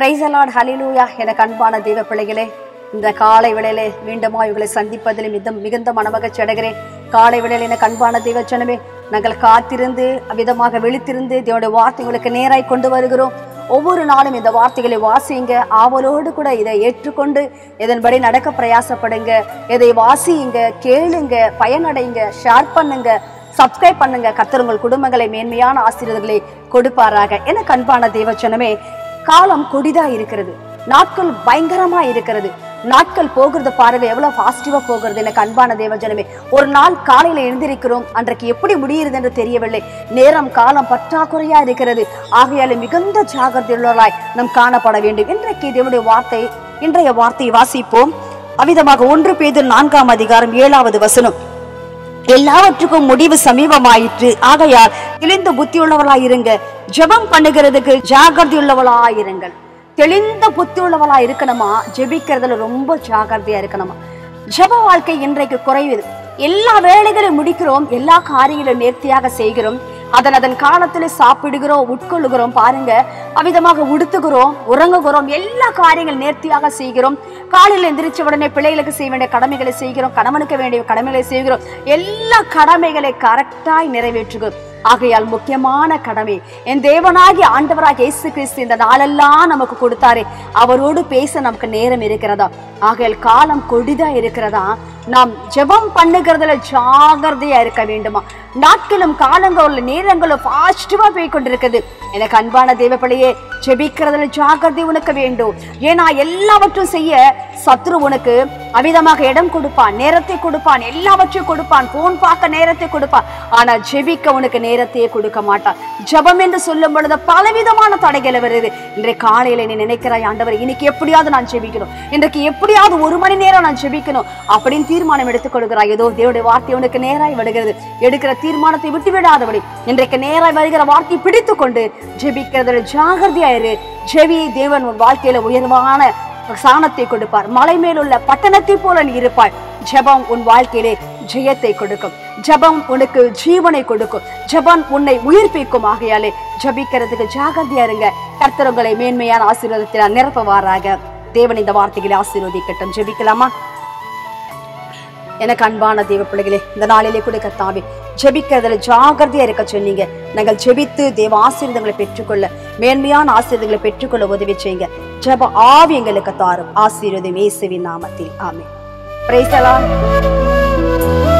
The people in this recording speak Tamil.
பிரைசலாட் ஹலிலூயா எனக்கு அன்பான தெய்வ பிள்ளைகளே இந்த காலை வேளையிலே மீண்டுமா இவர்களை சந்திப்பதில் மிக மிகுந்த மனமகிழ்ச்சி அடைகிறேன் காலை வேளையில் எனக்கு அன்பான தெய்வச்சனமே நாங்கள் காத்திருந்து அவ்விதமாக விழித்திருந்து தேவனுடைய வார்த்தைகளுக்கு நேராய் கொண்டு வருகிறோம் ஒவ்வொரு நாளும் இந்த வார்த்தைகளை வாசியுங்க ஆவலோடு கூட இதை ஏற்றுக்கொண்டு இதன்படி நடக்க பிரயாசப்படுங்க இதை வாசியுங்க கேளுங்க பயனடைங்க ஷேர் பண்ணுங்க சப்ஸ்கிரைப் பண்ணுங்க கர்த்தர் உங்கள் குடும்பங்களை மேன்மையான ஆசீர்வாதங்களை கொடுப்பாராக எனக்கு அன்பான தேவச்சனமே காலம் கொடிதா இருக்கிறது நாட்கள் பயங்கரமா இருக்கிறது நாட்கள் போகிறது பாருங்க எவ்வளவு பாசிட்டிவா போகிறது எனக்கு அன்பான தேவஜனமே ஒரு நாள் காலையில எழுந்திருக்கிறோம் அன்றைக்கு எப்படி முடியுறது என்று தெரியவில்லை நேரம் காலம் பற்றாக்குறையா இருக்கிறது ஆகையால மிகுந்த ஜாகிரதையுள்ளவர்களாய் நாம் காணப்பட வேண்டும் இன்றைக்கு தேவனுடைய வார்த்தை இன்றைய வார்த்தையை வாசிப்போம் அவ்விதமாக ஒன்று பேது நான்காம் அதிகாரம் ஏழாவது வசனம் எல்லாவற்றுக்கும் முடிவு சமீபமாயிற்று ஆகையால் தெளிந்த புத்தியுள்ளவளாயிருங்க ஜெபம் பண்ணுகிறதுக்கு ஜாகிரதையுள்ளவளாயிருங்கள் தெளிந்த புத்தியுள்ளவளா இருக்கணுமா ஜெபிக்கிறதுல ரொம்ப ஜாகிரதையா இருக்கணுமா ஜெப வாழ்க்கை இன்றைக்கு குறையுது எல்லா வேலைகளையும் முடிக்கிறோம் எல்லா காரியங்களும் நேர்த்தியாக செய்கிறோம் அதன் அதன் காலத்துல சாப்பிடுகிறோம் உட்கொள்ளுகிறோம் பாருங்க அவ்விதமாக உடுத்துகிறோம் உறங்குகிறோம் எல்லா காரியங்கள் நேர்த்தியாக செய்கிறோம் காலையில் எந்திரிச்ச உடனே பிள்ளைகளுக்கு செய்ய வேண்டிய கடமைகளை செய்கிறோம் கணவனுக்கு வேண்டிய கடமைகளை செய்கிறோம் எல்லா கடமைகளை கரெக்டாய் நிறைவேற்றுகிறோம் ஆகையால் முக்கியமான கடமை என் தேவனாகி ஆண்டவராக இயேசு கிறிஸ்து இந்த நாளெல்லாம் நமக்கு கொடுத்தாரே அவரோடு பேச நமக்கு நேரம் இருக்கிறதா ஆகையால் காலம் கொடிதா இருக்கிறதா நாம் ஜெபம் பண்ணுகிறதுல ஜாகிரதையா இருக்க வேண்டுமா நாட்களும் காலங்களும் நேரங்களும் பாசிட்டிவா போய் கொண்டிருக்குது எனக்கு அன்பான தேவப்பிள்ளையே ஜெபிக்கிறதுல ஜாகிரதை உனக்கு வேண்டும் ஏன்னா எல்லாவற்றும் செய்ய சத்ரு உனக்கு அவிதமாக இடம் கொடுப்பான் நேரத்தை கொடுப்பான் எல்லாவற்றையும் கொடுப்பான் போன் பார்க்க நேரத்தை கொடுப்பான் ஆனா ஜெபிக்க உனக்கு நேரத்தையே கொடுக்க மாட்டான் ஜெபம் என்று சொல்லும் பொழுது பலவிதமான தடைகள் வருது இன்றைக்கு காலையில நீ நினைக்கிறாய் ஆண்டவர் இன்னைக்கு எப்படியாவது நான் ஜெபிக்கணும் இன்றைக்கு எப்படியாவது ஒரு மணி நேரம் நான் ஜெபிக்கணும் அப்படின்னு தீர்மானம் எடுத்துக் கொடுக்கிறாய் ஏதோ தேவனுடைய வார்த்தை உனக்கு நேராய் வருகிறது எடுக்கிற தீர்மானத்தை விட்டு விடாதபடி இன்றைக்கு நேராய் வருகிற வார்த்தையை பிடித்து கொண்டு ஜெபிக்கிறதுல ஜாகிரதையாயிரு ஜெபி தேவன் உன் வாழ்க்கையில உயர்வான சாணத்தை கொடுப்பார் மலை மேலுள்ள பட்டணத்தை போல நீ இருப்பாய் ஜெபம் உன் வாழ்க்கையிலே ஜெயத்தை கொடுக்கும் ஜெபம் உனக்கு ஜீவனை கொடுக்கும் ஜெபம் உன்னை உயிர்ப்பிக்கும் ஆகையாலே ஜெபிக்கிறதுக்கு ஜாகிரதையா இருங்க கர்த்தர் உங்களை மேன்மையான ஆசீர்வாதத்தில் நிரப்புவாராக தேவன் இந்த வார்த்தைகளை ஆசீர்வதிக்கட்டும் ஜெபிக்கலாமா எனக்கு அன்பான தேவ பிள்ளைகளே இந்த நாளிலே கூட கத்தாவே ஜெபிக்கிறதுல ஜாகிரதையா இருக்க சொன்னீங்க நாங்கள் ஜெபித்து தேவ ஆசீர்வாதங்களை பெற்றுக்கொள்ள மேன்மையான ஆசீர்வாதங்களை பெற்றுக்கொள்ள உதவி செய்யுங்க ஜெப ஆவி எங்களுக்கு தாரும் ஆசீர்வாதம் இயேசுவின் நாமத்தில் ஆமென் பிரைஸ்